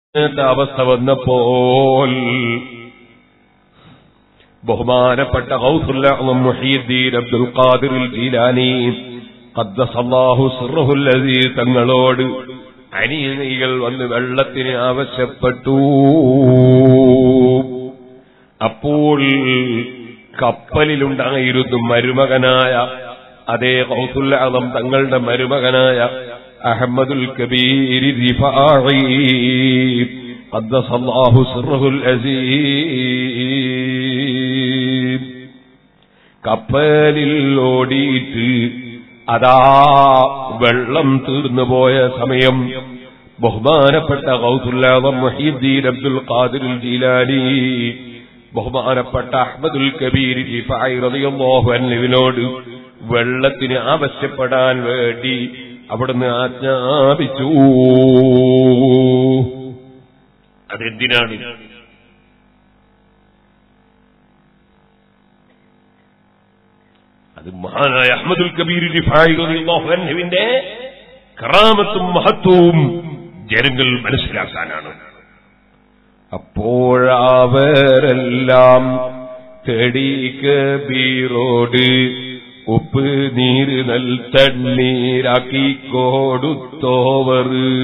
ഇങ്ങനത്തെ അവസ്ഥ വന്നപ്പോൾ ബഹുമാനപ്പെട്ട ഗൗസുല്ലാഹ് മുഹീദ്ദീൻ അബ്ദുൽ ഖാദിർ ജീലാനി ഖദ്ദസല്ലാഹു സിർറഹുൽ അസീസ് തങ്ങളോട് അനിയനികൾ വന്ന് വെള്ളത്തിന് ആവശ്യപ്പെട്ടു അപ്പോൾ കപ്പലിലുണ്ടായിരുന്നു മരുമകനായ അതേ ഗൗസുല്ലാഹം തങ്ങളുടെ മരുമകനായ അഹമ്മദുൽ കബീർ റിഫാഇ ഖദ്ദസല്ലാഹു സിർറഹുൽ അസീസ് കപ്പലിൽ ഓടിയിട്ട് അതാ വെള്ളം തീർന്നു പോയ സമയം ബഹുമാനപ്പെട്ട ഗൗസുല്ലാദം മുഹീദ്ദീൻ അബ്ദുൽ ഖാദിർ ജീലാനി ബഹുമാനപ്പെട്ട അഹ്മദുൽ കബീർ റിഫായി റളിയല്ലാഹു അൻഹുവിനോട് വെള്ളത്തിന് ആവശ്യപ്പെടാൻ വേണ്ടി അവിടുന്ന് ആജ്ഞാപിച്ചു അതെന്തിനാണ് അത് മഹാനായ അഹമ്മദുൽ കബീർ റിഫായി റളിയല്ലാഹു അൻഹുവിന്റെ കറാമത്തും മഹത്വവും ജനങ്ങൾ മനസ്സിലാക്കാനാണ് അപ്പോഴവരെല്ലാം തടി കബീറോട് ഉപ്പ് നീര് നൽ തണ്ണീരാക്കി കൊടുത്തോവർ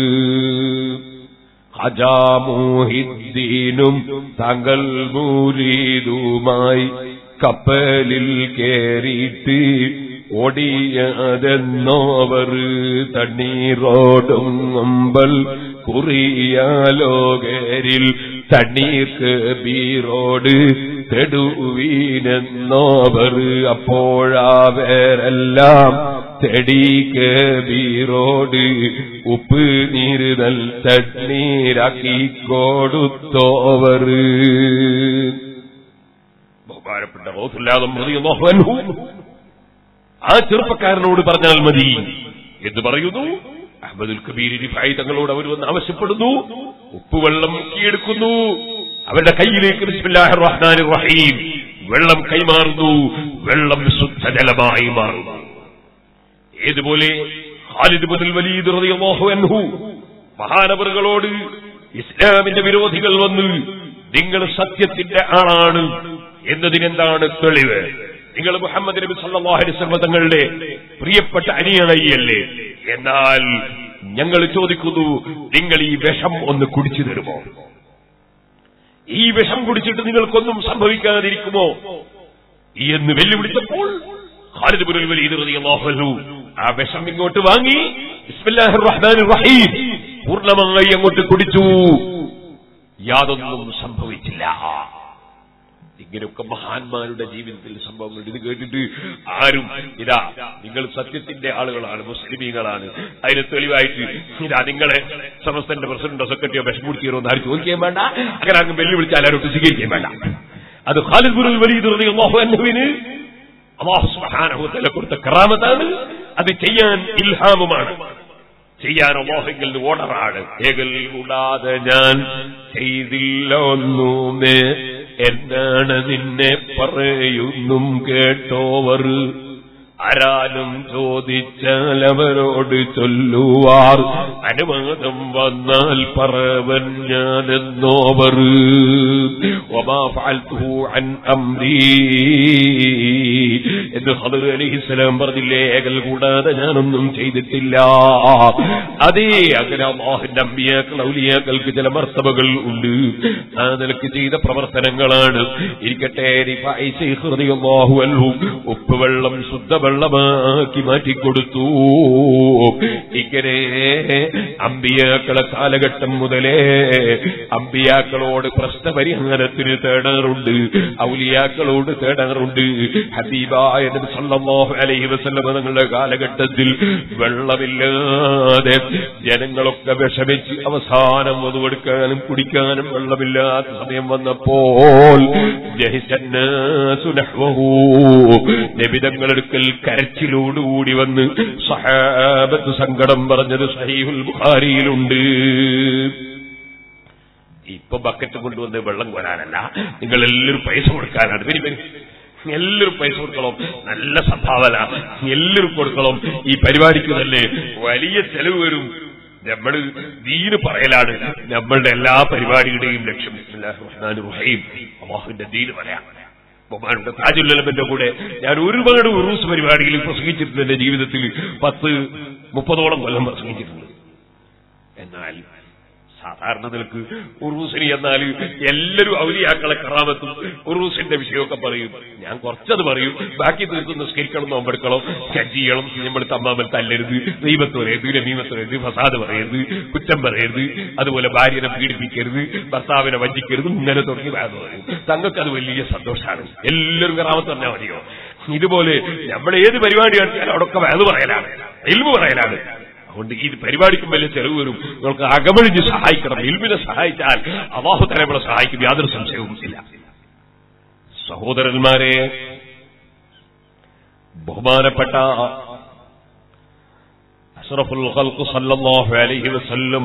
ഹജാമോഹിദ്ദീനും തങ്ങൾ മൂരീതുമായി കപ്പലിൽ കേറിയിട്ട് ഓടിയതെന്നോവർ തണ്ണീറോടും അമ്പൽ കുറിയാലോകരിൽ തണ്ണീർക്ക് ബീറോട് തെടുവീനെന്നോവർ അപ്പോഴാവരെല്ലാം തെടിക്ക് ബീറോട് ഉപ്പ് നീര് നൽ തണ്ണീരാക്കി കൊടുത്തോവർ ബഹുമാനപ്പെട്ട ഗൗസുല്ലാദം റളിയല്ലാഹു അൻഹു ആ ചെറുപ്പക്കാരനോട് പറഞ്ഞാൽ മതി എന്ന് പറയുന്നു അഹമ്മദുൽ കബീർ റിഫായി തങ്ങളോട് അവർ വന്ന് ആവശ്യപ്പെടുന്നു ഉപ്പുവെള്ളം മുക്കിയെടുക്കുന്നു അവരുടെ കയ്യിലേക്ക് ബിസ്മില്ലാഹിർ റഹ്മാനിർ റഹീം വെള്ളം കൈമാറുന്നു വെള്ളം ശുദ്ധജലമായി മാറുന്നു ഏതുപോലെ ഖാലിദ് ബിൻ വലീദ് റളിയല്ലാഹു അൻഹു മഹാനവറുകളോട് ഇസ്ലാമിന്റെ വിരോധികൾ വന്ന് നിങ്ങൾ സത്യത്തിന്റെ ആളാണ് എന്നതിനെന്താണ് തെളിവ് നിങ്ങൾ മുഹമ്മദ് നബി സല്ലല്ലാഹു അലൈഹി വസല്ലം തങ്ങളുടെ പ്രിയപ്പെട്ട അനിയണയല്ലേ എന്നാൽ ഞങ്ങൾ ചോദിക്കുന്നു നിങ്ങൾ ഈ വിഷം ഒന്ന് കുടിച്ചു തരുമോ ഈ വിഷം കുടിച്ചിട്ട് നിങ്ങൾക്കൊന്നും സംഭവിക്കാതിരിക്കുമോ എന്ന് വെല്ലുവിളിച്ചപ്പോൾ ഖാലിദ് ബിൻ വലീദ് റളിയല്ലാഹു അൻഹു ആ വിഷം ഇങ്ങോട്ട് വാങ്ങി ബിസ്മില്ലാഹിർ റഹ്മാനിർ റഹീം പൂർണ്ണമായി അങ്ങോട്ട് കുടിച്ചു യാതൊന്നും സംഭവിച്ചില്ല ഇങ്ങനെയൊക്കെ മഹാന്മാരുടെ ജീവിതത്തിൽ സംഭവങ്ങൾ ഇത് കേട്ടിട്ട് ആരും ഇതാ നിങ്ങൾ സത്യത്തിന്റെ ആളുകളാണ് മുസ്ലിമീങ്ങളാണ് അതിന് തെളിവായിട്ട് ഇതാ നിങ്ങളെ സമസ്തന്റെ പ്രസിഡന്റോ സെക്രട്ടറിയോ വിഷമുടിക്കോ എന്ന് ആരും ചോദിക്കുകയും വേണ്ട അങ്ങനെ അങ്ങ് വെല്ലുവിളിച്ചാൽ ആരോട്ട് സ്വീകരിക്കുകയും വേണ്ട അത് ഖാലിദ് ബുൽ വലീദ് റളിയല്ലാഹു അൻഹുവിന് അല്ലാഹു സുബ്ഹാനഹു വ തആല കൊടുത്ത കറാമത്താണ് അത് ചെയ്യാൻ ഇൽഹാമുമാണ് ചെയ്യാൻ അള്ളാഹെങ്കിൽ ഓർഡറാണ് ഏകൽ കൂടാതെ ഞാൻ ചെയ്തില്ല ഒന്നുമേ എന്നാണ് നിന്നെ പറയുന്നും കേട്ടോവർ ആരാലും ചോദിച്ചാൽ അവരോട് ചൊല്ലുവാർ അനുവാദം വന്നാൽ പറവൻ ഞാനെന്നോവർ എന്ന് ഹദർ അലിഹിസ്സലാം പറഞ്ഞില്ലേ ഏകൽ കൂടാതെ ഞാനൊന്നും ചെയ്തിട്ടില്ല അതേ അങ്ങനെ അള്ളാഹിന്റെ അമ്പിയാക്കൾ ഔലിയാക്കൾക്ക് ചില മർത്തബകൾ ഉണ്ട് ആ നിലക്ക് ചെയ്ത പ്രവർത്തനങ്ങളാണ് ഇരിക്കട്ടെ റിഫായി ശൈഖ് റളിയല്ലാഹു അൻഹു ഉപ്പുവെള്ളം ശുദ്ധവെള്ളമാക്കി മാറ്റിക്കൊടുത്തു ഇങ്ങനെ അമ്പിയാക്കളെ കാലഘട്ടം മുതലേ അമ്പിയാക്കളോട് പ്രശ്നപരിഹാരത്തിന് തേടാറുണ്ട് ഔലിയാക്കളോട് തേടാറുണ്ട് ഹബീബായ നബി സല്ലല്ലാഹു അലൈഹി വസല്ലം തങ്ങളുടെ കാലഘട്ടത്തിൽ വെള്ളമില്ലാതെ ജനങ്ങളൊക്കെ വിഷമിച്ച് അവസാനം വധുവെടുക്കാനും കുടിക്കാനും വെള്ളമില്ലാത്ത സമയം വന്നപ്പോൾ ജഹിസന്നാസു നഹ്വഹു നബിതങ്ങളെടുക്കൽ കരച്ചിലോടുകൂടി വന്ന് സഹാബത്ത് സങ്കടം പറഞ്ഞത് സഹീഹുൽ ബുഖാരിയിലുണ്ട് ഇപ്പൊ ബക്കറ്റ് കൊണ്ടുവന്ന് വെള്ളം കോരാനല്ല നിങ്ങൾ എല്ലാവരും പൈസ കൊടുക്കാനാണ് വരി വരി എല്ലാവരും പൈസ കൊടുക്കണം നല്ല സംഭാവന എല്ലാവരും കൊടുക്കണം ഈ പരിപാടിക്ക് തന്നെ വലിയ ചെലവ് വരും നമ്മൾ ദീന് പറയലാണ് നമ്മളുടെ എല്ലാ പരിപാടിയുടെയും ലക്ഷ്യം ബിസ്മില്ലാഹിർ റഹ്മാനിർ റഹീം അള്ളാഹുവിന്റെ ദീന് പറയാം ബഹുമാനുടെ താജുല്ലലബിന്റെ കൂടെ ഞാൻ ഒരുപാട് ഉറൂസ് പരിപാടികളിൽ പ്രസംഗിച്ചിട്ടുണ്ട് എന്റെ ജീവിതത്തിൽ പത്ത് മുപ്പതോളം കൊല്ലം പ്രസംഗിച്ചിട്ടുണ്ട് എന്നാൽ സാധാരണ നിലക്ക് ഉറൂസിനി എന്നാൽ എല്ലാവരും ഔലിയാക്കളെ കറാമത്തും ഉറൂസിന്റെ വിഷയമൊക്കെ പറയും ഞാൻ കുറച്ചത് പറയും ബാക്കി തീർത്ത് നിസ്കരിക്കണം നോമ്പെടുക്കണം ഹജ്ജ് ചെയ്യണം നമ്മൾ തമ്മാമൽ തല്ലരുത് ദൈവത്ത് പറയരുത് രമീമത്ത് പറയരുത് ഫസാദ് പറയരുത് കുറ്റം പറയരുത് അതുപോലെ ഭാര്യനെ പീഡിപ്പിക്കരുത് ഭർത്താവിനെ വഞ്ചിക്കരുത് ഇങ്ങനെ തുടങ്ങി വേദം പറയും തങ്ങൾക്ക് അത് വലിയ സന്തോഷമാണ് എല്ലാവരും കറാമത്ത് തന്നെ മതിയോ ഇതുപോലെ നമ്മൾ ഏത് പരിപാടി കാണിച്ചാലും അവിടെയൊക്കെ വേദ പറയലാണ് എൽമ് പറയലാണ് അതുകൊണ്ട് ഈ പരിപാടിക്കും വലിയ ചെലവ് വരും നിങ്ങൾക്ക് അകമഴിഞ്ഞ് സഹായിക്കണം ഇൽമിനെ സഹായിച്ചാൽ അള്ളാഹു തന്നെ നമ്മളെ സഹായിക്കും യാതൊരു സംശയവും ഇല്ല സഹോദരന്മാരെ ബഹുമാനപ്പെട്ട അഷ്റഫുൽ ഖൽഖ് സല്ലല്ലാഹു അലൈഹി വസല്ലം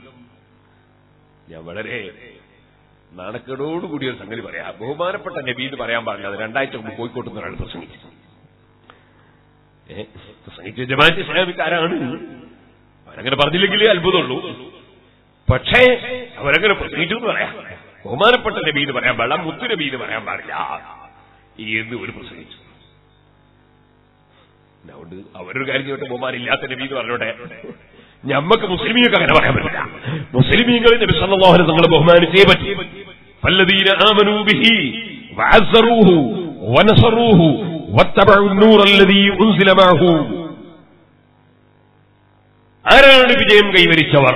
ഞാൻ വളരെ നാണക്കേടോടുകൂടി ഒരു സംഗതി പറയാം ബഹുമാനപ്പെട്ട നബി എന്ന് പറയാൻ പാടില്ല അത് രണ്ടാഴ്ച മുമ്പ് കോഴിക്കോട്ട് നിന്ന് ഒരാൾ പ്രസംഗിച്ചു ഏ, പ്രസംഗിച്ച ജമാഅത്ത് ഇസ്ലാമിക്കാരാണ് അവരങ്ങനെ പറഞ്ഞില്ലെങ്കിലേ അത്ഭുതമുള്ളൂ പക്ഷേ അവരങ്ങനെ പ്രസംഗിച്ചു എന്ന് പറയാം ബഹുമാനപ്പെട്ട നബി എന്ന് പറയാൻ പാടില്ല മുത്തു നബി എന്ന് പറയാൻ പാടില്ല എന്ന് ഒരു പ്രസംഗിച്ചു അതുകൊണ്ട് അവരൊരു കാര്യം ചെയ്യട്ടെ ബഹുമാനില്ലാത്ത നബി എന്ന് പറഞ്ഞോട്ടെ ഞമ്മക്ക് മുസ്ലിമീങ്ങൾക്ക് അങ്ങനെ പറയാൻ പറ്റില്ല മുസ്ലിമീങ്ങൾ നബി സല്ലല്ലാഹു അലൈഹി വസല്ലം ബഹുമാനിച്ചേ പറ്റി ഫല്ലദീന ആമനൂ ബിഹി വഅസ്സറൂഹു വനസറൂഹു വത്തബഉ النور الذي انزل معه ആരാണ് വിജയം കൈവരിച്ചവർ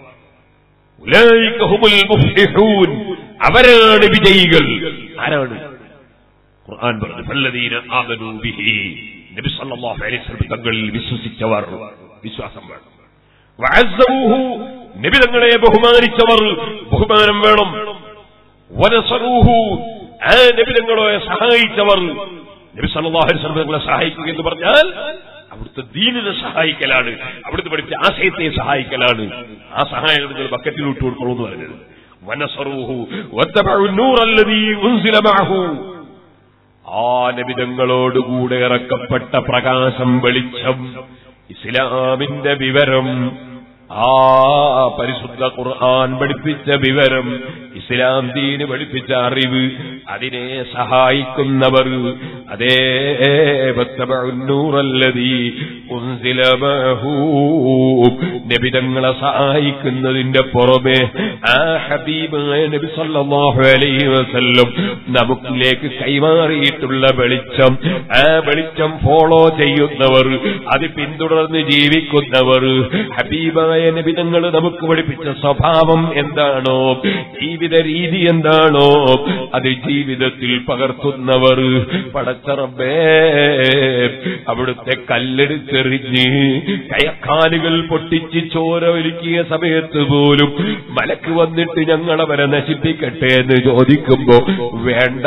ഉലൈക ഹുമുൽ മുഫ്ലിഹൂൻ അവരാണ് വിജയികൾ ആരാണ് ഖുർആൻ പറഞ്ഞു ഫല്ലദീന ആമനൂ ബിഹി നബി സല്ലല്ലാഹു അലൈഹി വസല്ലം തങ്ങളിൽ വിശ്വസിച്ചവർ വിശ്വാസം വേണം വഅസ്സറൂഹു നബി തങ്ങളെ ബഹുമാനിച്ചവർ ബഹുമാനം വേണം വനസറൂഹു ആ നബി തങ്ങളെ സഹായിച്ചവർ നബി സല്ലല്ലാഹു അലൈഹി വസല്ലം തങ്ങളെ സഹായിക്കുക എന്ന് പറഞ്ഞാൽ അവിടുത്തെ ദീനിനെ സഹായിക്കലാണ് അവിടുത്തെ പഠിച്ച ആശയത്തെ സഹായിക്കലാണ് ആ സഹായം നിങ്ങൾ ബക്കറ്റിൽ ഇട്ട് കൊടുക്കണു എന്ന് പറഞ്ഞത് വനസറൂഹു വത്തബഉ നൂറല്ലദീ ഉൻസില മഅഹു ആ നബിതങ്ങളോടുകൂടെ ഇറക്കപ്പെട്ട പ്രകാശം വെളിച്ചം ഇസ്ലാമിന്റെ വിവരം ആ പരിശുദ്ധ ഖുർആൻ പഠിപ്പിച്ച വിവരം ഇസ്ലാം ദീന് പഠിപ്പിച്ച അറിവ് അതിനെ സഹായിക്കുന്നവർ അതേ വത്തബഉന്നൂറല്ലദീ ഉൻസില മഅഹൂ നബിതങ്ങളെ സഹായിക്കുന്നതിന്റെ പുറമെ ആ ഹബീബായ നബി സല്ലല്ലാഹു അലൈഹി വസല്ലം നമുക്കിലേക്ക് കൈമാറിയിട്ടുള്ള വെളിച്ചം ആ വെളിച്ചം ഫോളോ ചെയ്യുന്നവർ അത് പിന്തുടർന്ന് ജീവിക്കുന്നവർ ഹബീബായ നബിതങ്ങൾ നമുക്ക് പഠിപ്പിച്ച സ്വഭാവം എന്താണോ ജീവിത രീതി എന്താണോ അത് ജീവിതത്തിൽ പകർത്തുന്നവർ പടച്ചറബേ അവിടുത്തെ കല്ലെടുത്തെറിഞ്ഞ് കയക്കാലുകൾ പൊട്ടിച്ച് ചോര ഒരുക്കിയ സമയത്ത് പോലും മലക്ക് വന്നിട്ട് ഞങ്ങളവരെ നശിപ്പിക്കട്ടെ എന്ന് ചോദിക്കുമ്പോ വേണ്ട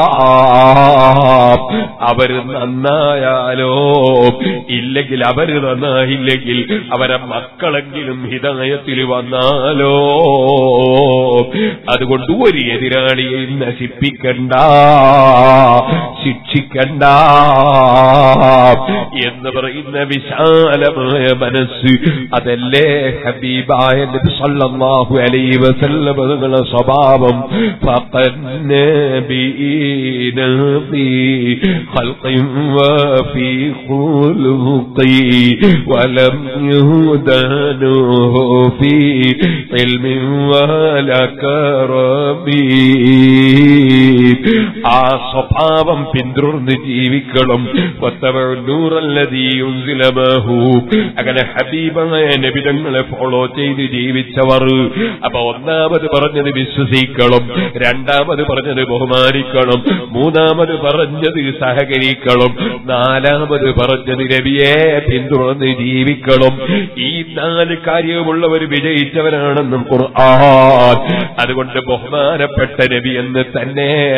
അവര് നന്നായാലോ ഇല്ലെങ്കിൽ അവര് നന്നായില്ലെങ്കിൽ അവരെ മക്കളെങ്കിലും ഹിതായത്തിൽ വന്നാലോ അതുകൊണ്ട് ഒരു എതിരാളിയെയും നശിപ്പിക്കണ്ട ശിക്ഷിക്കണ്ട എന്ന് പറയുന്ന വിശാലമായ മനസ്സ് അതല്ലേ ഹബീബായ നബി സല്ലല്ലാഹു അലൈഹി വസല്ലം തങ്ങളുടെ സ്വഭാവം فقنبينا في خلق وفي خلق ولم يهدنه في علم ولا كرم ആ സ്വഭാവം പിന്തുടർന്ന് ജീവിക്കണം നൂറല്ലതീയുൻസിലമഹു അങ്ങനെ ഹബീബായ നബിതങ്ങളെ ഫോളോ ചെയ്ത് ജീവിച്ചവർ അപ്പൊ ഒന്നാമത് പറഞ്ഞത് വിശ്വസിക്കണം രണ്ടാമത് പറഞ്ഞത് ബഹുമാനിക്കണം മൂന്നാമത് പറഞ്ഞത് സഹകരിക്കണം നാലാമത് പറഞ്ഞത് നബിയെ പിന്തുടർന്ന് ജീവിക്കണം ഈ നാല് കാര്യമുള്ളവർ വിജയിച്ചവരാണെന്നും ഖുർആൻ അതുകൊണ്ട് ബഹുമാനപ്പെട്ട നബി എന്ന് തന്നെ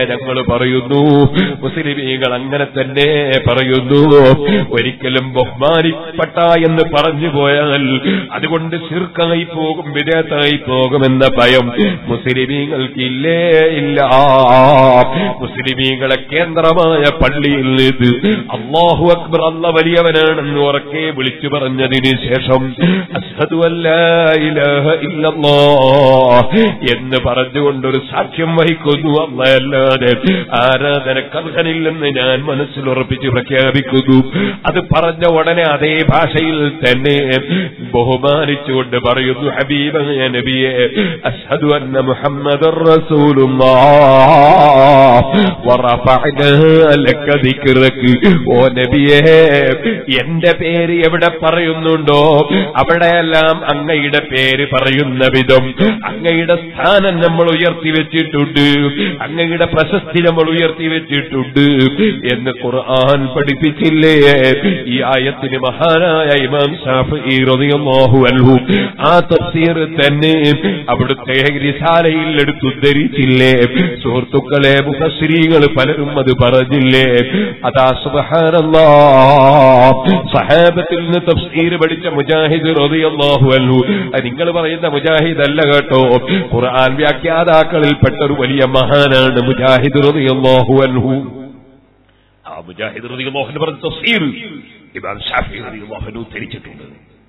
ഞങ്ങൾ പറയുന്നു മുസ്ലിമീങ്ങൾ അങ്ങനെ തന്നെ പറയുന്നു ഒരിക്കലും ബഹുമാനിപ്പെട്ട എന്ന് പറഞ്ഞു പോയാൽ അതുകൊണ്ട് ശിർക്കായി പോകും വിദേത്തായി പോകുമെന്ന ഭയം മുസ്ലിമീങ്ങൾക്കില്ലേ ഇല്ല മുസ്ലിമീങ്ങളെ കേന്ദ്രമായ പള്ളിയിൽ നിന്ന് അള്ളാഹു അക്ബർ അല്ല വലിയവനാണെന്ന് ഉറക്കെ വിളിച്ചു പറഞ്ഞതിന് ശേഷം അഷ്ഹദു അല്ലാ ഇലാഹ ഇല്ലല്ലാഹ് എന്ന് പറഞ്ഞുകൊണ്ടൊരു സാക്ഷ്യം വഹിക്കുന്നു അല്ലല്ലാതെ ആരാധനക്കർഹനില്ലെന്ന് ഞാൻ മനസ്സിൽ ഉറപ്പിച്ച് പ്രഖ്യാപിക്കുന്നു അത് പറഞ്ഞ ഉടനെ അതേ ഭാഷയിൽ തന്നെ ബഹുമാനിച്ചുകൊണ്ട് പറയുന്നു ഹബീബായ നബിയെ അഷ്ഹദു അന്ന മുഹമ്മദർ റസൂലുള്ളാഹ് വറഫഅനാ ലക ദിക്റക ഓ നബിയെ എന്റെ പേര് എവിടെ പറയുന്നുണ്ടോ അവിടെയെല്ലാം അങ്ങയുടെ പേര് പറയുന്ന വിധം അങ്ങയുടെ സ്ഥാനം നമ്മൾ ഉയർത്തി വെച്ചിട്ടുണ്ട് അങ്ങയുടെ പ്രശസ്തി നമ്മൾ ഉയർത്തി വെച്ചിട്ടുണ്ട് എന്ന് ഖുർആൻ പഠിപ്പിച്ചില്ലേ ഈ ആയത്തിന് മഹാനായ ഇമാം ഷാഫി റളിയല്ലാഹു അൻഹു ആ തഫ്സീർ തന്നെ അവിടുത്തെ റിസാലയിൽ എടുത്തുദ്ധരിച്ചില്ലേ സുഹൃത്തുക്കളെ മുഫസ്സിരീകൾ പലരും അത് പറഞ്ഞില്ലേ അതാ സുബ്ഹാനല്ലാ സഹാബത്തിൽ നിന്ന് തഫ്സീർ പഠിച്ച മുജാഹിദ് റളിയല്ലാഹു അൻഹു അത് നിങ്ങൾ പറയുന്ന മുജാഹിദ് അല്ല കേട്ടോ ഖുർആൻ വ്യാഖ്യാതാക്കളിൽപ്പെട്ട ഒരു വലിയ മഹാനാണ് മുജാഹിദ് റളിയല്ലാഹു അൻഹു ആ മുജാഹിദ് റളിയല്ലാഹു അൻഹു പറഞ്ഞ തഫ്സീർ ഇമാം ഷാഫി റളിയല്ലാഹു അൻഹു ഉദ്ധരിച്ചിട്ടുണ്ട്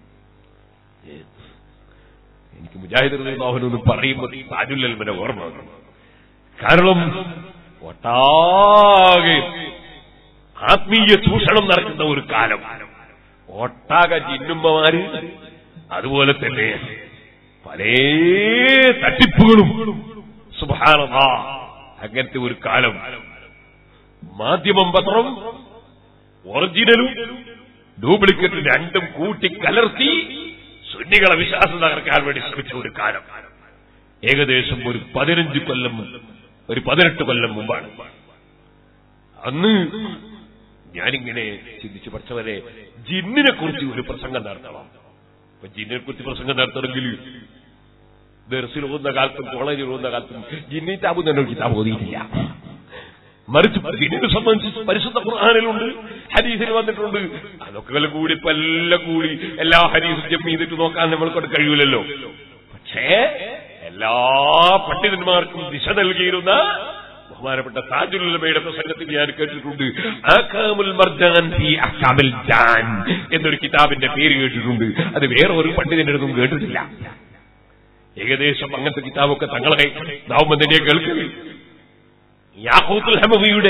എനിക്ക് മുജാഹിദ് റളിയല്ലാഹു അൻഹു എന്ന് പറയുമ്പോൾ താജുൽ അൽമനെ ഓർമ്മ വന്നു കാരണം ഒട്ടാകെ ആത്മീയ ചൂഷണം നടക്കുന്ന ഒരു കാലം ഒട്ടാക ജിന്നുമ്മമാര് അതുപോലെ തന്നെ പല തട്ടിപ്പുകളും സുഭാനതാ അങ്ങനത്തെ ഒരു കാലം മാധ്യമം പത്രം ഒറിജിനലും ഡ്യൂപ്ലിക്കേറ്റ് രണ്ടും കൂട്ടി കലർത്തി സുന്നികളെ വിശ്വാസം തകർക്കാൻ വേണ്ടി ശ്രമിച്ച ഒരു കാലം ഏകദേശം ഒരു പതിനഞ്ച് കൊല്ലം ഒരു പതിനെട്ട് കൊല്ലം മുമ്പാണ് അന്ന് ഞാനിങ്ങനെ ചിന്തിച്ചു പഠിച്ചവരെ ജിന്നിനെ കുറിച്ച് ഒരു പ്രസംഗം നടത്തണം അപ്പൊ ജിന്നിനെ കുറിച്ച് പ്രസംഗം നടത്തണമെങ്കിൽ ദർസിൽ പോകുന്ന കാലത്തും കോളേജിൽ പോകുന്ന കാലത്തും ജിന്നി താബു തന്നെ ഒരു കിതാബ് ഓതിയിട്ടില്ല മറിച്ച് ജിന്നിനെ സംബന്ധിച്ച് പരിശുദ്ധ ഖുർആാനിലുണ്ട് ഹരീസിൽ വന്നിട്ടുണ്ട് അതൊക്കെ വില കൂടി ഇപ്പൊ എല്ലാം കൂടി എല്ലാ ഹരീസും ജമ്മി ചെയ്തിട്ട് നോക്കാൻ നമ്മൾക്കൊണ്ട് കഴിയൂലല്ലോ പക്ഷേ എല്ലാ പണ്ഡിതന്മാർക്കും ദിശ നൽകിയിരുന്ന ബഹുമാനപ്പെട്ട താജുലുലമയുടെ പ്രസംഗത്തിൽ ഞാൻ കേട്ടിട്ടുണ്ട് ആക്കാമുൽ മർജാൻ ഫി അഹ്കാമിൽ ജാൻ എന്നൊരു കിതാബിന്റെ പേര് കേട്ടിട്ടുണ്ട് അത് വേറെ ഒരു പണ്ഡിതന്റെ അടുത്തും കേട്ടിട്ടില്ല ഏകദേശം അങ്ങനത്തെ കിതാബൊക്കെ തങ്ങളെ നാവുമ്പം തന്നെ കേൾക്കുന്നത് യാഹൂത്തുൽ ഹമവിയുടെ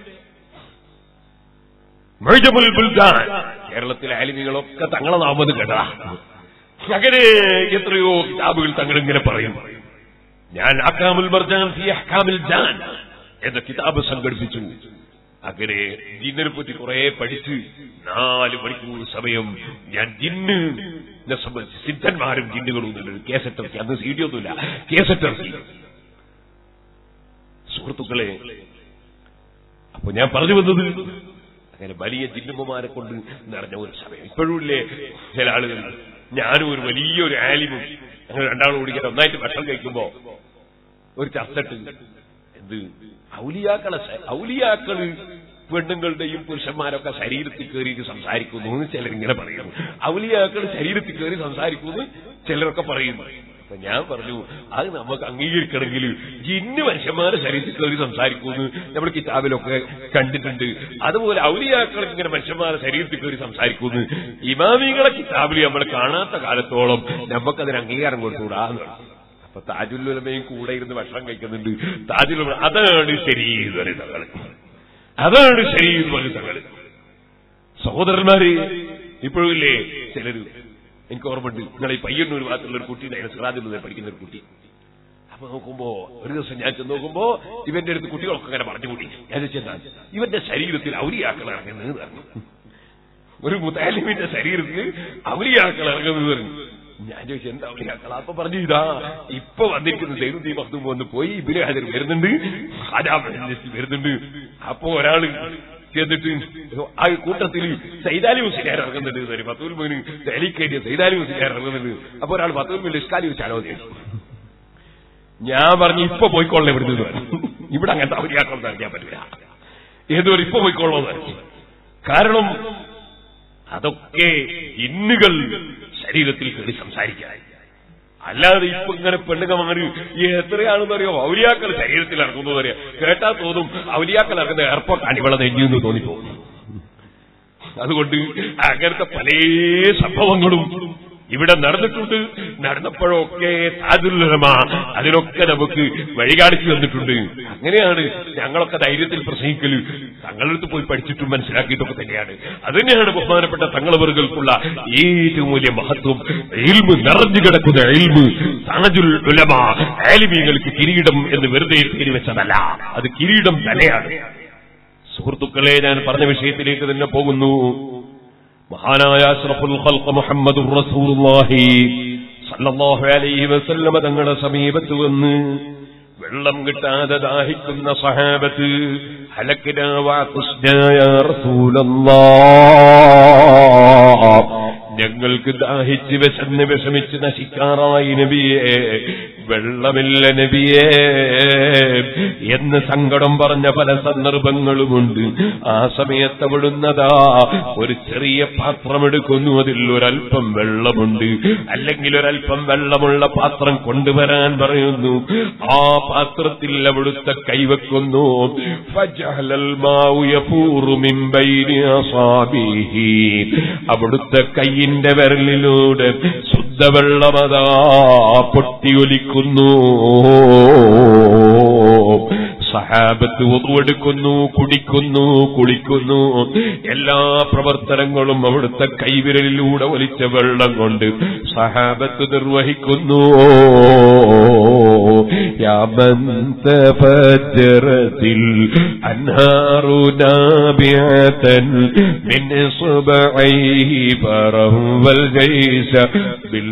മൊയ്ജമുൽ ബുൽദാൻ കേരളത്തിലെ ആലിമികളൊക്കെ തങ്ങളെ നാമത് കേട്ടതാ അങ്ങനെ എത്രയോ കിതാബുകൾ തങ്ങൾ ഇങ്ങനെ പറയും ഞാൻ അക്കാമുൽ മർജാൻ ഫി അഹ്കാമിൽ ജാൻ എന്ന കിതാബ് സംഘടിപ്പിച്ചു അങ്ങനെ ജിന്നിനെ പറ്റി കുറെ പഠിച്ച് നാല് മണിക്കൂർ സമയം ഞാൻ ജിന്ന് സംബന്ധിച്ച് സിദ്ധന്മാരും ജിന്നുകളും എന്നുള്ളൊരു കേസറ്റ് ഇറക്കി അന്ന് സി ഡി ഒന്നുമില്ല കേസറ്റ് ഇറക്കി സുഹൃത്തുക്കളെ അപ്പൊ ഞാൻ പറഞ്ഞു വന്നത് അങ്ങനെ വലിയ ജിന്നുമ്മമാരെ കൊണ്ട് നിറഞ്ഞ ഒരു സമയം ഇപ്പോഴും ഇല്ലേ ചില ആളുകൾ ഞാനും ഒരു വലിയൊരു ആലിമും ഞങ്ങൾ രണ്ടാളും കൂടി ഇങ്ങനെ ഒന്നായിട്ട് ഭക്ഷണം കഴിക്കുമ്പോ ഒരു ചർച്ചട്ട് എന്ത് ഔലിയാക്കളെ ശ- ഔലിയാക്കള് പെണ്ണുങ്ങളുടെയും പുരുഷന്മാരൊക്കെ ശരീരത്തിൽ കയറി സംസാരിക്കുന്നു എന്ന് ചിലരിങ്ങനെ പറയുന്നു ഔലിയാക്കൾ ശരീരത്തിൽ കയറി സംസാരിക്കുന്നു ചിലരൊക്കെ പറയുന്നു അപ്പൊ ഞാൻ പറഞ്ഞു അത് നമുക്ക് അംഗീകരിക്കണമെങ്കിൽ ജിന്ന് മനുഷ്യന്മാരെ ശരീരത്തിൽ കയറി സംസാരിക്കുന്നു നമ്മൾ കിതാബിലൊക്കെ കണ്ടിട്ടുണ്ട് അതുപോലെ ഔലിയാക്കൾ ഇങ്ങനെ മനുഷ്യന്മാരെ ശരീരത്തിൽ കയറി സംസാരിക്കുന്നു ഇമാമികളെ കിതാബിൽ നമ്മൾ കാണാത്ത കാലത്തോളം നമുക്കതിന് അംഗീകാരം കൊടുത്തുകൂടാന്ന് പറഞ്ഞു അപ്പൊ താജുല്ലുലമയും കൂടെ ഇരുന്ന് ഭക്ഷണം കഴിക്കുന്നുണ്ട് താജുൽ അതാണ് ശരി എന്ന് പറയും തങ്ങള് അതാണ് ശരി എന്ന് പറയും തങ്ങള് സഹോദരന്മാര് ഇപ്പോഴും ഇല്ലേ ചിലര് എനിക്ക് ഓർമ്മയുണ്ട് നിങ്ങളെ ഈ പയ്യന്നൂർ ഭാഗത്തുള്ള ഒരു കുട്ടി സിറാദിൽ പഠിക്കുന്ന ഒരു കുട്ടി അപ്പൊ നോക്കുമ്പോ ഒരു ദിവസം ഞാൻ ചെന്ന് നോക്കുമ്പോ ഇവന്റെ അടുത്ത് കുട്ടികളൊക്കെ അങ്ങനെ പറഞ്ഞുകൂടി ഞാൻ ചെന്നാ ഇവന്റെ ശരീരത്തിൽ ഔലിയാക്കൾ ഇറങ്ങുന്നത് പറഞ്ഞു ഒരു മുത്താലിമിന്റെ ശരീരത്തിൽ ഔലിയാക്കൾ ഇറങ്ങുന്നത് പറഞ്ഞു ഞാൻ ചോദിച്ചു എന്താ ഔലിയാക്കൾ അപ്പൊ പറഞ്ഞു ഇതാ ഇപ്പൊ വന്നിരിക്കുന്ന ദൈവദീ മഹ്ദൂം വന്ന് പോയി ഇബിലെ ഹാജർ വരുന്നുണ്ട് ഹാജാ മഹ്ദൂം വരുന്നുണ്ട് അപ്പൊ ഒരാള് ചെന്നിട്ട് ആ കൂട്ടത്തിൽ സൈതാലി മുസ്ലിയാർ ഇറങ്ങുന്നുണ്ട് എന്ന് പറയും. പത്തൂൽ മോന് അലിക്കേറ്റിയ സൈതാലി മുസ്ലിയാർ ഇറങ്ങുന്നുണ്ട് അപ്പൊ ഒരാൾ പത്തൂൽ മോന് ഇസ്കാലി വെച്ചാലോ എന്ന് ചോദിച്ചു. ഞാൻ പറഞ്ഞു ഇപ്പൊ പോയിക്കൊള്ളേ ഇവിടുന്ന് എന്ന് പറഞ്ഞു. ഇവിടെ അങ്ങനത്തെ അവര്യാക്കം നൽകാൻ പറ്റില്ല ഏതൊരു ഇപ്പൊ പോയിക്കൊള്ളോ എന്ന് പറഞ്ഞു. കാരണം അതൊക്കെ ഇന്നുകൾ ശരീരത്തിൽ കയറി സംസാരിക്കാൻ അല്ലാതെ ഇപ്പൊ ഇങ്ങനെ പെണ്ണുക മാറി ഈ എത്രയാണെന്ന് അറിയോ ഔലിയാക്കൾ ശരീരത്തിൽ ഇറങ്ങുന്നു അറിയാം കേട്ടാ തോന്നും ഔലിയാക്കൾ ഇറങ്ങുന്ന എയർപോർട്ടാണ് ഇവിടെ നെഞ്ഞെന്ന് തോന്നിപ്പോകും അതുകൊണ്ട് അങ്ങനത്തെ പല സംഭവങ്ങളും ഇവിടെ നടന്നിട്ടുണ്ട് നടന്നപ്പോഴൊക്കെ താജുല്ലമ അതിനൊക്കെ നമുക്ക് വഴി കാണിച്ചു തന്നിട്ടുണ്ട് അങ്ങനെയാണ് ഞങ്ങളൊക്കെ ധൈര്യത്തിൽ പ്രസംഗിക്കല് തങ്ങളുടെ അടുത്ത് പോയി പഠിച്ചിട്ടും മനസ്സിലാക്കിയിട്ടൊക്കെ തന്നെയാണ് അത് തന്നെയാണ് ബഹുമാനപ്പെട്ട തങ്ങളവറുകൾക്കുള്ള ഏറ്റവും വലിയ മഹത്വം എൽമ് നിറഞ്ഞു കിടക്കുന്ന എൽമ് താജുൽ ഉലമ ആലിമീങ്ങൾക്ക് കിരീടം എന്ന് വെറുതെ പേര് വെച്ചതല്ല അത് കിരീടം തന്നെയാണ് സുഹൃത്തുക്കളെ ഞാൻ പറഞ്ഞ വിഷയത്തിലേക്ക് തന്നെ പോകുന്നു മഹാനായ അഷ്റഫുൽ ഖൽഖ് മുഹമ്മദുർ റസൂലുള്ളാഹി സല്ലല്ലാഹു അലൈഹി വസല്ലമ തങ്ങളുടെ സമീപത്ത് വന്ന് വെള്ളം കിട്ടാതെ ദാഹിക്കുന്ന സഹാബത്ത് ഹലക്കിന വാകുസ്നായ റസൂലല്ലാഹ് ഞങ്ങൾക്ക് ദാഹിച്ച് വിശന്ന് വിഷമിച്ച് നശിക്കാറായി നബിയെ വെള്ളമില്ല നബിയേ എന്ന് സങ്കടം പറഞ്ഞ പല സന്ദർഭങ്ങളുമുണ്ട് ആ സമയത്ത് അവിടുന്നതാ ഒരു ചെറിയ പാത്രമെടുക്കുന്നു അതിൽ ഒരല്പം വെള്ളമുണ്ട് അല്ലെങ്കിൽ ഒരല്പം വെള്ളമുള്ള പാത്രം കൊണ്ടുവരാൻ പറയുന്നു ആ പാത്രത്തിൽ അവിടുത്തെ കൈവെക്കുന്നു ഫജഅലൽ മാഉ യഫൂറു മിൻ ബൈനി അസാബിഹി അവിടുത്തെ കൈയിന്റെ വിരലിലൂടെ ശുദ്ധവെള്ളമതാ പൊട്ടിയൊലിക്കുന്നു സഹാബത്ത് ഒതുവെടുക്കുന്നു കുടിക്കുന്നു കുളിക്കുന്നു എല്ലാ പ്രവർത്തനങ്ങളും അവിടുത്തെ കൈവിരലിലൂടെ ഒലിച്ച വെള്ളം കൊണ്ട് സഹാബത്ത് നിർവഹിക്കുന്നു യാമന്തപജറത്തിൽ അൻഹാറു നാബിയതൻ മിൻ സുബൈഹി ഫറവൽ ജൈസ ബിൽ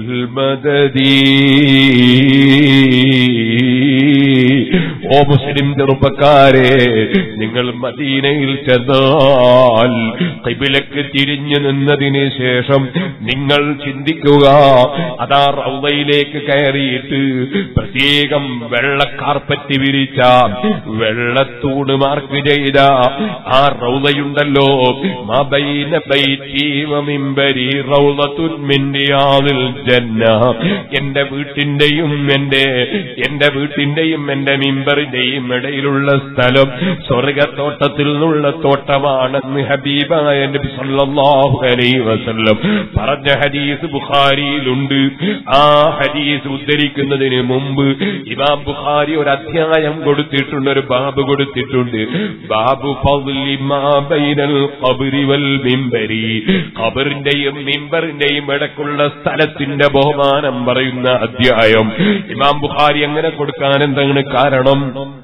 മദദീ ഓ മുസ്ലിം ചെറുപ്പക്കാരെ നിങ്ങൾ മദീനയിൽ ചെന്നാൽ കൈബിലക്ക് തിരിഞ്ഞു നിന്നതിന് ശേഷം നിങ്ങൾ ചിന്തിക്കുക അതാ റൗദയിലേക്ക് കയറിയിട്ട് പ്രത്യേകം വെള്ള കാർപ്പറ്റ് വിരിച്ച വെള്ളത്തൂണ് മാർക്ക് ചെയ്ത ആ റൗദയുണ്ടല്ലോ മബൈന ബൈത്തി വമിമ്പരി റൗദത്തുൻ മിൻ റിയാദിൽ ജന്ന എന്റെ വീട്ടിന്റെയും എന്റെ എന്റെ വീട്ടിന്റെയും എന്റെ മിമ്പറിന്റെയും ഇടയിലുള്ള സ്ഥലം സ്വർഗത്തോട്ടത്തിൽ നിന്നുള്ള തോട്ടമാണെന്ന് ഹബീബായ നബി സല്ലല്ലാഹു അലൈഹി വസല്ലം പറഞ്ഞ ഹദീസ് ബുഖാരിയിലുണ്ട് ആ ഹദീസ് ഉദ്ധരിക്കുന്നതിന് മുമ്പ് ഇമാം ബുഖാരി ഒരു അധ്യായം കൊടുത്തിട്ടുണ്ട് ഒരു ബാബ് കൊടുത്തിട്ടുണ്ട് ബാബു ഫദ്ലി മാ ബൈനൽ ഖബ്രി വൽ മിമ്പരി ഖബറിന്റെയും മിമ്പറിന്റെയും ഇടക്കുള്ള സ്ഥലത്തിന്റെ ബഹുമാനം പറയുന്ന അധ്യായം ഇമാം ബുഖാരി അങ്ങനെ കൊടുക്കാൻ എന്താണ് കാരണം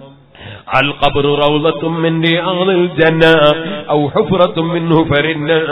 القبر روضة من رياض الجنة أو حفرة منه في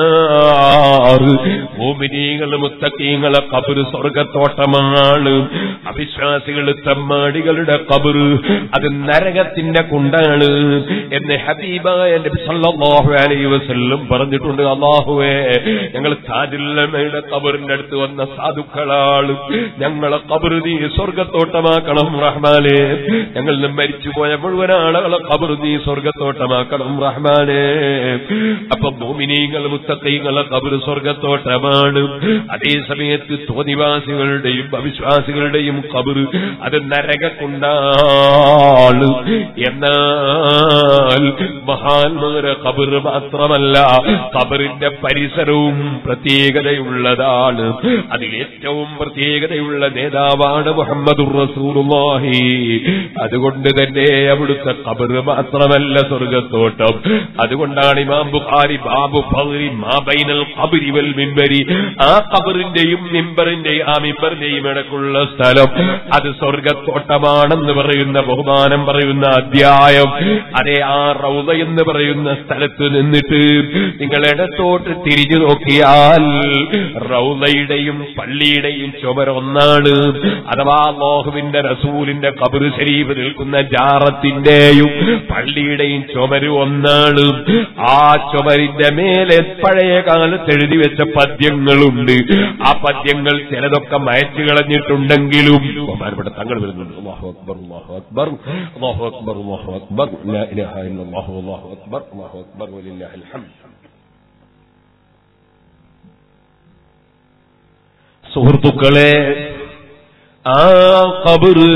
النار ഭൂമിനീകൾ മുത്തക്കീങ്ങളെ കബറ് സ്വർഗത്തോട്ടമാണ് അവിശ്വാസികൾ തമ്മാടികളുടെ കബറ് അത് നരകത്തിന്റെ കുണ്ടാണ് എന്ന് ഹബീബായ നബി സല്ലല്ലാഹു അലൈഹി വസല്ലം പറഞ്ഞിട്ടുണ്ട് അള്ളാഹുവേ ഞങ്ങൾ താജുല്ലമയുടെ കബറിന്റെ അടുത്ത് വന്ന സാധുക്കളാണ് ഞങ്ങളെ കബറ് നീ സ്വർഗത്തോട്ടമാക്കണം റഹ്മാനെ ഞങ്ങൾ നിന്ന് മരിച്ചുപോയ മുഴുവൻ ആളുകളെ കബറ് നീ സ്വർഗത്തോട്ടമാക്കണം റഹ്മാനെ അപ്പൊ ഭൂമിനീങ്ങൾ മുത്തക്കൈങ്ങളെ കബറ് സ്വർഗത്തോട്ടമാണ് അതേ സമയത്ത് തോന്നിവാസികളുടെയും അവിശ്വാസികളുടെയും കബറ് അത് നരകക്കുണ്ടാണ് എന്നാൽ മഹാന്മാരെ കബറ് മാത്രമല്ല കബറിന്റെ പരിസരവും പ്രത്യേകതയുള്ളതാണ് അതിലേറ്റവും പ്രത്യേകതയുള്ള നേതാവാണ് മുഹമ്മദ് റസൂലുള്ളാഹി അതുകൊണ്ട് തന്നെ അവിടുത്തെ കബറ് മാത്രമല്ല സ്വർഗത്തോട്ടം അതുകൊണ്ടാണ് ഇമാം ബുഖാരി ബാബു ഫഗ്രി മാ ബൈനൽ ഖബ്രി വൽ മിമ്പരി ആ ഖബറിന്റെയും മിമ്പറിന്റെയും ആ മിമ്പറിന്റെയും ഇടക്കുള്ള സ്ഥലം അത് സ്വർഗത്തോട്ടമാണെന്ന് പറയുന്ന ബഹുമാനം പറയുന്ന അധ്യായം അതേ ആ റൗദ എന്ന് പറയുന്ന സ്ഥലത്ത് നിന്നിട്ട് നിങ്ങൾ ഇടത്തോട്ട് തിരിഞ്ഞു നോക്കിയാൽ റൗദയുടെയും പള്ളിയുടെയും ചുമരൊന്നാണ് അഥവാ ലോഹുവിന്റെ റസൂലിന്റെ കബറ് ശരീഫ് നിൽക്കുന്ന ജാറത്തിന്റെയും പള്ളിയുടെയും ചുമര് ഒന്നാണ് ആ ചുമരിന്റെ മേലെ പഴയ കാലത്ത് എഴുതി വെച്ച പദ്യങ്ങളുണ്ട് ആ പദ്യങ്ങൾ ചിലതൊക്കെ മയച്ചു കളഞ്ഞിട്ടുണ്ടെങ്കിലും ബഹുമാനപ്പെട്ട തങ്ങൾ വരുന്നുണ്ട് അല്ലാഹു അക്ബർ അല്ലാഹു അക്ബർ അല്ലാഹു അക്ബർ അല്ലാഹു അക്ബർ ലാ ഇലാഹ ഇല്ലല്ലാഹു അല്ലാഹു അക്ബർ അല്ലാഹു അക്ബർ വലില്ലാഹിൽ ഹംദ് സുഹൃത്തുക്കളെ ആ കബറ്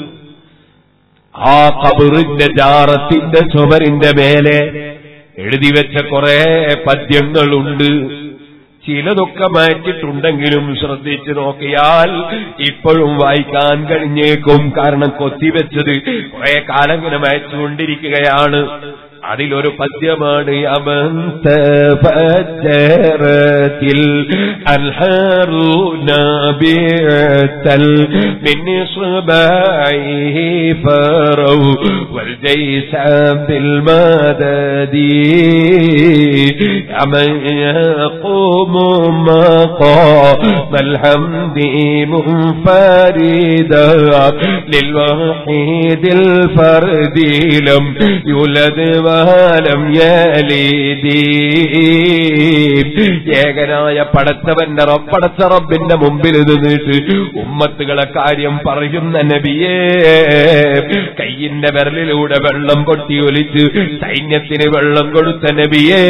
ആ കബറിന്റെ ജാറത്തിന്റെ ചുമരിന്റെ മേലെ എഴുതി വെച്ച കുറെ പദ്യങ്ങളുണ്ട് ചിലതൊക്കെ മാറ്റിട്ടുണ്ടെങ്കിലും ശ്രദ്ധിച്ചു നോക്കിയാൽ ഇപ്പോഴും വായിക്കാൻ കഴിഞ്ഞേക്കും കാരണം കൊത്തിവെച്ചത് കുറെ കാലം ഇങ്ങനെ മായച്ചുകൊണ്ടിരിക്കുകയാണ് അതിലൊരു പദ്യമാണ് അമന്ത ഫജറത്തിൽ അൽഹറൂന ബിഅത്തൽ മിൻ ഇസ്ബാഇഹി ഫറൗ വൽ ജൈസ ബിൽ മദദി അമൻ يقوم مقام الحمد منفردا للوحيد الفرد لم يولد ولم يلد ഏകനായ പടച്ചവന്റെ റബ്ബടച്ച റബ്ബിന്റെ മുമ്പിൽ നിന്നിട്ട് ഉമ്മത്തുകളെ കാര്യം പറയുന്ന നബിയേ കയ്യിന്റെ വിരലിലൂടെ വെള്ളം കൊട്ടി ഒലിച്ച് സൈന്യത്തിന് വെള്ളം കൊടുത്ത നബിയേ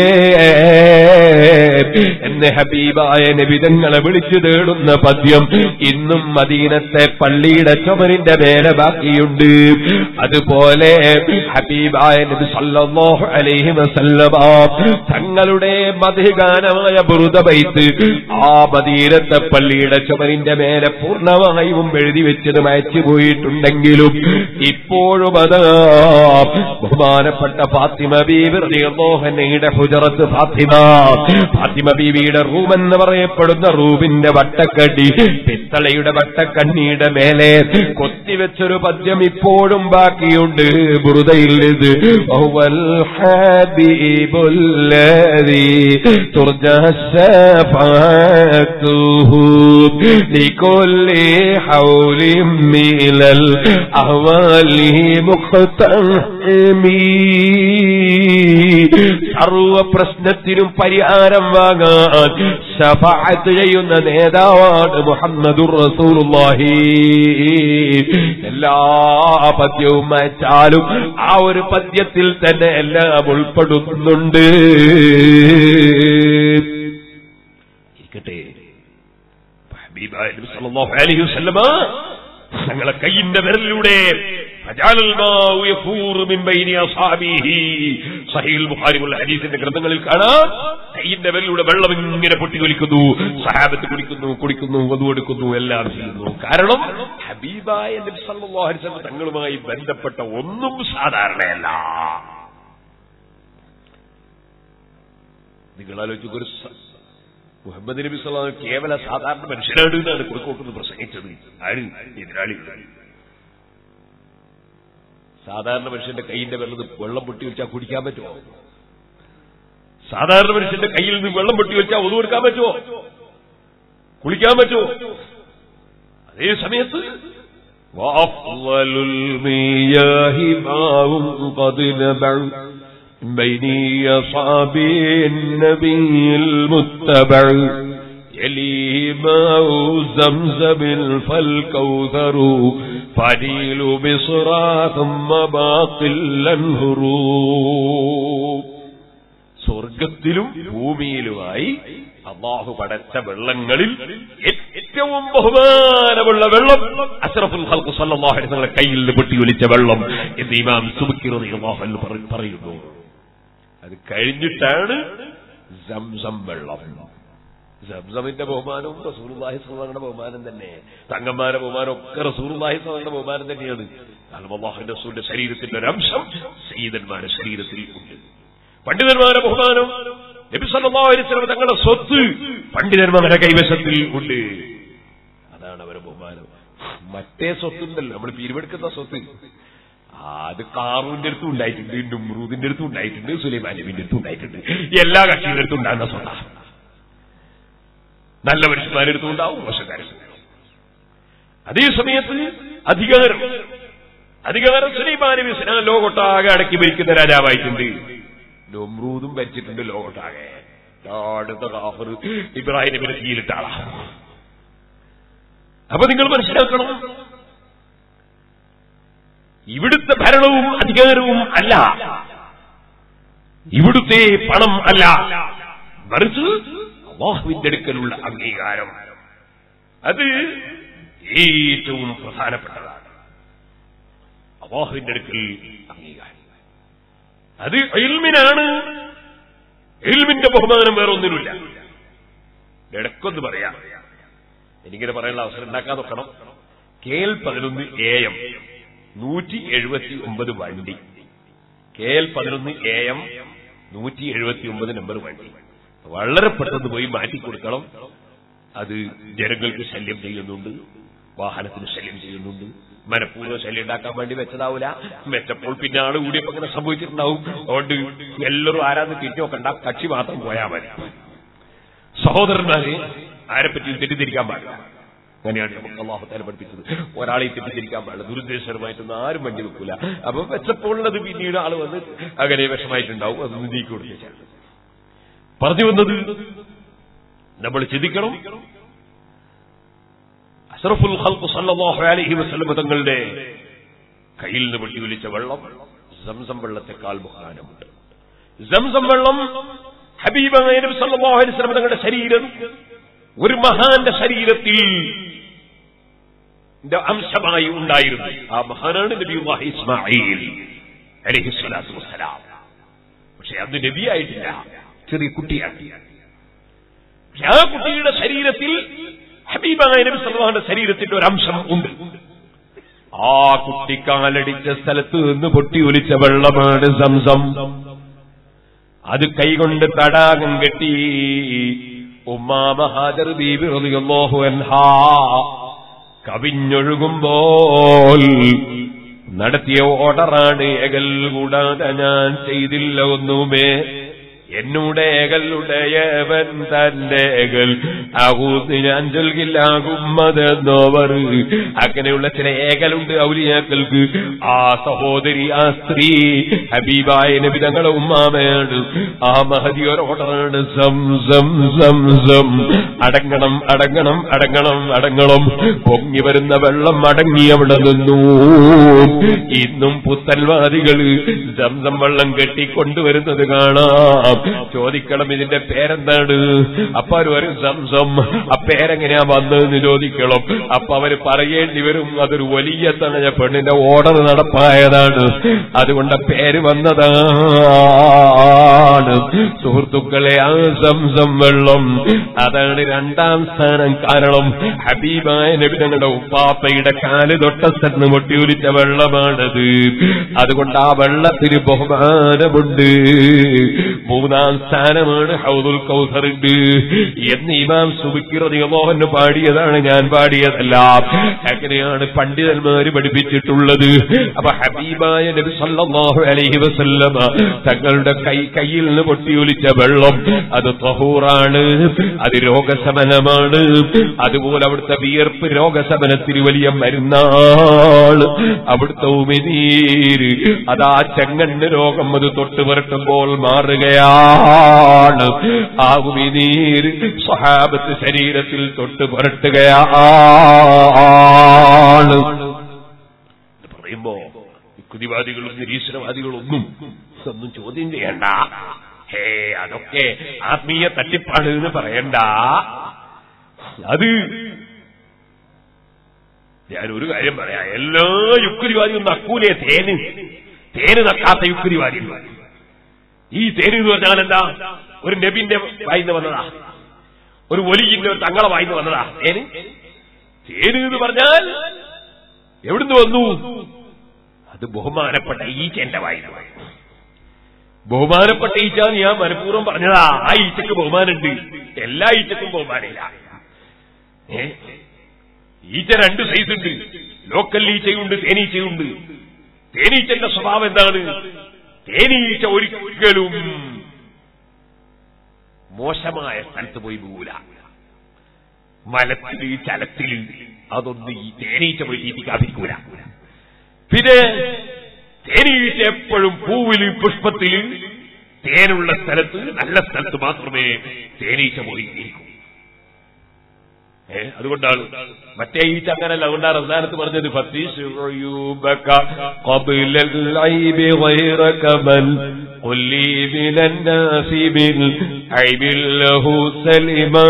എന്ന് ഹബീബായ നബിതങ്ങളെ വിളിച്ചു തേടുന്ന പദ്യം ഇന്നും മദീനത്തെ പള്ളിയുടെ ചുമരിന്റെ മേലെ ബാക്കിയുണ്ട് അതുപോലെ ഹബീബായ നബി സല്ലല്ലാഹു അലൈഹി വസല്ലമ തങ്ങളുടെ മധുഗാനമായ ബുറുദബൈത്ത് ആ മദീനത്തെ പള്ളിയുടെ ചുമരിന്റെ മേലെ പൂർണ്ണമായും എഴുതി വെച്ചത് അയച്ചു പോയിട്ടുണ്ടെങ്കിലും ഇപ്പോഴും അത് ബഹുമാനപ്പെട്ട ഫാത്തിമ ബീബി റളിയല്ലാഹുഅൻഹയുടെ ഹുജറത്ത് ഫാത്തിമ ഫാത്തിമ ബീവിയുടെ റൂം എന്ന് പറയപ്പെടുന്ന റൂമിന്റെ വട്ടക്കടി പിത്തളയുടെ വട്ടക്കണ്ണിയുടെ മേലെ കൊത്തിവെച്ചൊരു പദ്യം ഇപ്പോഴും ബാക്കിയുണ്ട് ബുറുദയിൽ ഇത് ഹുവൽ ഹബീബുല്ലദീ തുർജ ശഫാഅത്തുഹു ലികുല്ലി ഹൗലിൻ മിലൽ അഹ്വാലി മുഖ്തഹമീ സർവ പ്രശ്നത്തിനും പരിഹാരം വാങ്ങാൻ ശഫാഅത്ത് ചെയ്യുന്ന നേതാവാണ് മുഹമ്മദുർ റസൂലുള്ളാഹി എല്ലാ പദ്യവും അയച്ചാലും ആ ഒരു പദ്യത്തിൽ തന്നെ എല്ലാം ഉൾപ്പെടുന്നുണ്ട് ഇരിക്കട്ടെ ഹബീബായ നബി സല്ലല്ലാഹു അലൈഹി വസല്ലമ ഞങ്ങളെ കയ്യിന്റെ വിരലിലൂടെ സഹീൽ ബുഖാരിമുള്ള ഹദീസിന്റെ ഗ്രന്ഥങ്ങളിൽ കാണാം കയ്യിന്റെ വിരലിലൂടെ വെള്ളം ഇങ്ങനെ പൊട്ടിക്കൊലിക്കുന്നു സഹാബത്ത് കുടിക്കുന്നു കുടിക്കുന്നു വധു കൊടുക്കുന്നു എല്ലാം ചെയ്യുന്നു കാരണം ഹബീബായ നബി സല്ലല്ലാഹു അലൈഹി വസല്ലം തങ്ങളുമായി ബന്ധപ്പെട്ട ഒന്നും സാധാരണയല്ല നിങ്ങൾ ആലോചിച്ചു ഒരു സ- മുഹമ്മദ് നബി സല്ലല്ലാഹു കേവല സാധാരണ മനുഷ്യനാണ് എന്നാണ് കുറുക്കോട്ടുന്ന് പ്രസംഗിച്ചത് ആര് എതിരാളികൾ സാധാരണ മനുഷ്യന്റെ കൈയിന്റെ വെള്ളം വെള്ളം പൊട്ടി വെച്ചാൽ കുടിക്കാൻ പറ്റുമോ സാധാരണ മനുഷ്യന്റെ കയ്യിൽ നിന്ന് വെള്ളം പൊട്ടി വെച്ചാൽ ഒതു കൊടുക്കാൻ പറ്റുമോ കുളിക്കാൻ പറ്റുമോ അതേ സമയത്ത് وأفضل المياه ماء قد نبع بين أصابع النبي المتبع يلي ماء زمزم فالكوثر فنيل بصرى ثم باقي الأنهر സ്വർഗത്തിലും ഭൂമിയിലുമായി അള്ളാഹു പടച്ച വെള്ളങ്ങളിൽ ഏറ്റവും ബഹുമാനമുള്ള വെള്ളം അഷ്റഫുൽ ഖൽഖ് സല്ലല്ലാഹു അലൈഹി വസല്ലം കയ്യിൽ നിന്ന് പൊട്ടി ഒലിച്ച വെള്ളം എന്ന് ഇമാം സുബക്കി റളിയല്ലാഹു അൻഹു പറ- പറയുന്നു അത് കഴിഞ്ഞിട്ടാണ് സംസം വെള്ളം സംസമിന്റെ ബഹുമാനവും റസൂലുള്ളാഹി സ്വല്ലല്ലാഹുവിന്റെ ബഹുമാനം തന്നെ തങ്ങന്മാരുടെ ബഹുമാനം ഒക്കെ റസൂലുള്ളാഹി സ്വല്ലല്ലാഹുവിന്റെ ബഹുമാനം തന്നെയാണ് കാരണം അള്ളാഹുവിന്റെ റസൂലിന്റെ ശരീരത്തിന്റെ ഒരു അംശം സയ്യിദന്മാരുടെ ശരീരത്തിൽ ഉണ്ട് പണ്ഡിതന്മാരുടെ ബഹുമാനം നബി സല്ലല്ലാഹു അലൈഹി വസല്ലം തങ്ങളുടെ സ്വത്ത് പണ്ഡിതന്മാരുടെ കൈവശത്തിൽ ഉണ്ട് അതാണ് അവരുടെ ബഹുമാനം മറ്റേ സ്വത്തുണ്ടല്ലോ നമ്മൾ പിരിവെടുക്കുന്ന സ്വത്ത് ആ, അത് കാറൂന്റെ അടുത്തും ഉണ്ടായിട്ടുണ്ട് നുമ്രൂദിന്റെ അടുത്തും ഉണ്ടായിട്ടുണ്ട് സുലൈമാൻ നബിന്റെ അടുത്തും ഉണ്ടായിട്ടുണ്ട് എല്ലാ കക്ഷികളുടെ അടുത്തും ഉണ്ടാകുന്ന സ്വത്താ നല്ല മനുഷ്യന്മാരുടെ അടുത്തും ഉണ്ടാവും മോശക്കാരുടെ അടുത്തും ഉണ്ടാവും. അതേ സമയത്ത് അധികാരം അധികാരം സുലൈമാൻ നബി സിനാൻ ലോകൊട്ടാകെ അടക്കി ഭരിക്കുന്ന രാജാവായിട്ടുണ്ട് നമ്രൂദും ഭരിച്ചിട്ടുണ്ട് ലോകത്താകെ അടുത്ത കാഫർ ഇബ്രാഹിം നബിനെ തീയിലിട്ട ആളാ അപ്പൊ നിങ്ങൾ മനസ്സിലാക്കണം ഇവിടുത്തെ ഭരണവും അധികാരവും അല്ല ഇവിടുത്തെ പണം അല്ല മറിച്ച് അള്ളാഹുവിന്റെ അടുക്കലുള്ള അംഗീകാരം അത് ഏറ്റവും പ്രധാനപ്പെട്ടതാണ് അള്ളാഹുവിന്റെ അടുക്കൽ അംഗീകാരം അത് എൽമിനാണ് എൽമിന്റെ ബഹുമാനം വേറെ ഒന്നിനുമില്ല ഇടക്കൊന്ന് പറയാം എനിക്കിങ്ങനെ പറയാനുള്ള അവസരം ഉണ്ടാക്കാൻ നോക്കണം കെ എൽ പതിനൊന്ന് എ എം നൂറ്റി എഴുപത്തി ഒമ്പത് വണ്ടി കെ എൽ പതിനൊന്ന് എ എം നൂറ്റി എഴുപത്തി ഒമ്പത് നമ്പർ വണ്ടി വളരെ പെട്ടെന്ന് പോയി മാറ്റി കൊടുക്കണം അത് ജനങ്ങൾക്ക് ശല്യം ചെയ്യുന്നുണ്ട് വാഹനത്തിന് ശല്യം ചെയ്യുന്നുണ്ട് മനഃപൂർവ്വം ശല്യം ഉണ്ടാക്കാൻ വേണ്ടി വെച്ചതാവൂല വെച്ചപ്പോൾ പിന്നെ ആള് കൂടിയപ്പോ അങ്ങനെ സംഭവിച്ചിട്ടുണ്ടാവും അതുകൊണ്ട് എല്ലാവരും ആരാന്ന് തിരിഞ്ഞു നോക്കണ്ട കക്ഷി മാത്രം പോയാൽ മതി സഹോദരന്മാരെ ആരെപ്പറ്റിയും തെറ്റിദ്ധരിക്കാൻ പാടില്ല അങ്ങനെയാണ് നമുക്ക് അള്ളാഹുത്താല പഠിപ്പിച്ചത് ഒരാളെ തെറ്റിദ്ധരിക്കാൻ പാടില്ല ദുരുദ്ദേശപരമായിട്ടൊന്നും ആരും വണ്ടി വെക്കൂല അപ്പൊ വെച്ചപ്പോഴുള്ളത് പിന്നീട് ആള് വന്ന് അങ്ങനെ വിഷമായിട്ടുണ്ടാവും അതൊന്നും നീക്കി കൊടുത്തേച്ചാൽ പറഞ്ഞു വന്നത് നമ്മൾ ചിന്തിക്കണം അഷറഫുൽ ഖൽഖ് സല്ലല്ലാഹു അലൈഹി വസല്ലം തങ്ങളുടെ കയ്യിൽ നിന്ന് പൊട്ടി ഒലിച്ച വെള്ളം സംസം വെള്ളത്തെക്കാൾ ബഹുമാനമുണ്ട് സംസം വെള്ളം ഹബീബായ നബി സല്ലല്ലാഹു അലൈഹി വസല്ലം തങ്ങളുടെ ശരീരം ഒരു മഹാന്റെ ശരീരത്തിൽ ന്റെ അംശമായി ഉണ്ടായിരുന്നു ആ മഹാനാണ് നബിയുല്ലാഹി ഇസ്മായിൽ അലൈഹി സ്വലാത്തു വസ്സലാം പക്ഷെ അത് നബിയായിട്ടില്ല ചെറിയ കുട്ടിയാണ് പക്ഷെ ആ കുട്ടിയുടെ ശരീരത്തിൽ ഹബീബായ നബി സല്ലല്ലാഹുവിന്റെ ശരീരത്തിന്റെ ഒരു അംശം ഉണ്ട് ആ കുട്ടി കാലടിച്ച സ്ഥലത്ത് നിന്ന് പൊട്ടി ഒലിച്ച വെള്ളമാണ് സംസം അത് കൈകൊണ്ട് തടാകം കെട്ടി ഉമ്മാമഹാജർ ബീബി റളിയല്ലാഹു അൻഹാ കവിഞ്ഞൊഴുകുമ്പോൾ നടത്തിയ ഓർഡറാണ് എകൽ കൂടാതെ ഞാൻ ചെയ്തില്ല ഒന്നുമേ എന്നൂടെ ഏകലുടയവൻ തന്റെ ഏകൽ ആകൂന്ന് ഞാൻ ചൊൽകില്ലാകുമ്മതെന്നോവർ അങ്ങനെയുള്ള ചില ഏകലുണ്ട് ഔലിയാക്കൾക്ക് ആ സഹോദരി ആ സ്ത്രീ ഹബീബായ നബി തങ്ങളെ ഉമ്മാമയാണ് ആ മഹതി ഒരു ഓർഡറാണ് സം സം സം സം അടങ്ങണം അടങ്ങണം അടങ്ങണം അടങ്ങണം പൊങ്ങി വരുന്ന വെള്ളം അടങ്ങി അവിടെ നിന്നു ഇന്നും പുത്തൻവാദികൾ സംസം വെള്ളം കെട്ടിക്കൊണ്ടുവരുന്നത് കാണാം ചോദിക്കണം ഇതിന്റെ പേരെന്താണ് അപ്പൊ അവർ വരും സംസം ആ പേരെങ്ങനെയാ വന്നതെന്ന് ചോദിക്കണം അപ്പൊ അവര് പറയേണ്ടി വരും അതൊരു വലിയ തണഞ്ഞ പെണ്ണിന്റെ ഓർഡർ നടപ്പായതാണ് അതുകൊണ്ട് ആ പേര് വന്നതാണ് സുഹൃത്തുക്കളെ ആ സംസം വെള്ളം അതാണ് രണ്ടാം സ്ഥാനം കാരണം ഹബീബായ നബിതങ്ങളുടെ ഉപ്പാപ്പയുടെ കാല് തൊട്ട സ്ഥലത്ത് പൊട്ടിയൊലിച്ച വെള്ളമാണത് അതുകൊണ്ട് ആ വെള്ളത്തിന് ബഹുമാനമുണ്ട് മൂന്നാം സ്ഥാനമാണ് ഹൗദുൽ കൗസറുണ്ട് എന്ന് ഇമാം സുബിക്കിറതി മോഹന് പാടിയതാണ് ഞാൻ പാടിയതല്ല അങ്ങനെയാണ് പണ്ഡിതന്മാര് പഠിപ്പിച്ചിട്ടുള്ളത് അപ്പൊ ഹബീബായ നബി സല്ലല്ലാഹു അലൈഹി വസല്ലമ തങ്ങളുടെ കൈ കയ്യിൽ നിന്ന് പൊട്ടിയൊലിച്ച വെള്ളം അത് തഹൂറാണ് അത് രോഗശമനമാണ് അതുപോലെ അവിടുത്തെ വിയർപ്പ് രോഗശമനത്തിന് വലിയ മരുന്നാണ് അവിടുത്തെ ഉമിനീര് അതാ ചെങ്ങണ്ണ് രോഗം അത് തൊട്ട് പുരട്ടുമ്പോൾ മാറുകയാണ് ആ ഉമിനീര് സ്വഹാബത്ത് ശരീരത്തിൽ തൊട്ട് പുരട്ടുകയാണ് ഇത് പറയുമ്പോ യുക്തിവാദികളും നിരീശ്വരവാദികളൊന്നും ഒന്നും ചോദ്യം ചെയ്യണ്ട ഹേ അതൊക്കെ ആത്മീയ തട്ടിപ്പാണ് എന്ന് പറയണ്ട അത് ഞാൻ ഒരു കാര്യം പറയാം എല്ലാ യുക്തിവാദിയും നക്കൂലേ തേന് തേന് നക്കാത്ത യുക്തിവാദി ഈ തേന് എന്ന് പറഞ്ഞാൽ എന്താ ഒരു നബിന്റെ വായിന്ന് വന്നതാ ഒരു ഒലിജിന്റെ ഒരു തങ്ങളെ വായിന്ന് വന്നതാ തേന് തേന് എന്ന് പറഞ്ഞാൽ എവിടുന്ന് വന്നു അത് ബഹുമാനപ്പെട്ട ഈച്ചന്റെ വായിന്ന് വന്നു ബഹുമാനപ്പെട്ട ഈച്ച എന്ന് ഞാൻ മനഃപൂർവ്വം പറഞ്ഞതാ ആ ഈച്ചക്ക് ബഹുമാനുണ്ട് എല്ലാ ഈച്ചക്കും ബഹുമാനില്ല ഏ ഈച്ച രണ്ട് സൈസ് ഉണ്ട് ലോക്കൽ ഈച്ചയുണ്ട് തേനീച്ചയുണ്ട് തേനീച്ചന്റെ സ്വഭാവം എന്താണ് തേനീച്ച ഒരിക്കലും മോശമായ സ്ഥലത്ത് പോയി പോകൂല മലത്തിൽ ചലത്തിൽ അതൊന്നും ഈ തേനീച്ച പോയി തീറ്റിക്കാതിരിക്കൂല പിന്നെ തേനീച്ച എപ്പോഴും പൂവില് പുഷ്പത്തില് തേനുള്ള സ്ഥലത്ത് നല്ല സ്ഥലത്ത് മാത്രമേ തേനീച്ച പോയി ഇരിക്കൂ ഏ അതുകൊണ്ടാണ് മറ്റേ ഈച്ച അങ്ങനല്ല അതുകൊണ്ടാണ് അവസാനത്ത് പറഞ്ഞത് ഫത്തീഷ് ഉയൂബക ഖബ്ല العيب غيرك بل قل لي من الناس بالعيب له سلما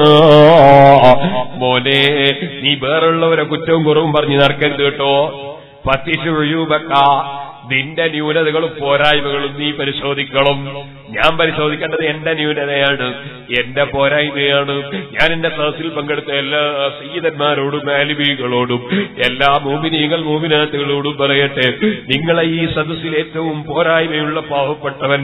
മോനെ നീ വേറുള്ളവരെ കുറ്റവും കുറവും പറഞ്ഞ് നടക്കരുത് കേട്ടോ ഫത്തീഷ് ഉയൂബക നിന്റെ ന്യൂനതകളും പോരായ്മകളും നീ പരിശോധിക്കണം ഞാൻ പരിശോധിക്കേണ്ടത് എന്റെ ന്യൂനതയാണ് എന്റെ പോരായ്മയാണ് ഞാൻ എന്റെ സദസ്സിൽ പങ്കെടുത്ത എല്ലാ സീതന്മാരോടും ആലിബികളോടും എല്ലാ മൂമിനീകൾ മൂമിനാത്തുകളോടും പറയട്ടെ നിങ്ങളെ ഈ സദസ്സിൽ ഏറ്റവും പോരായ്മയുള്ള പാവപ്പെട്ടവൻ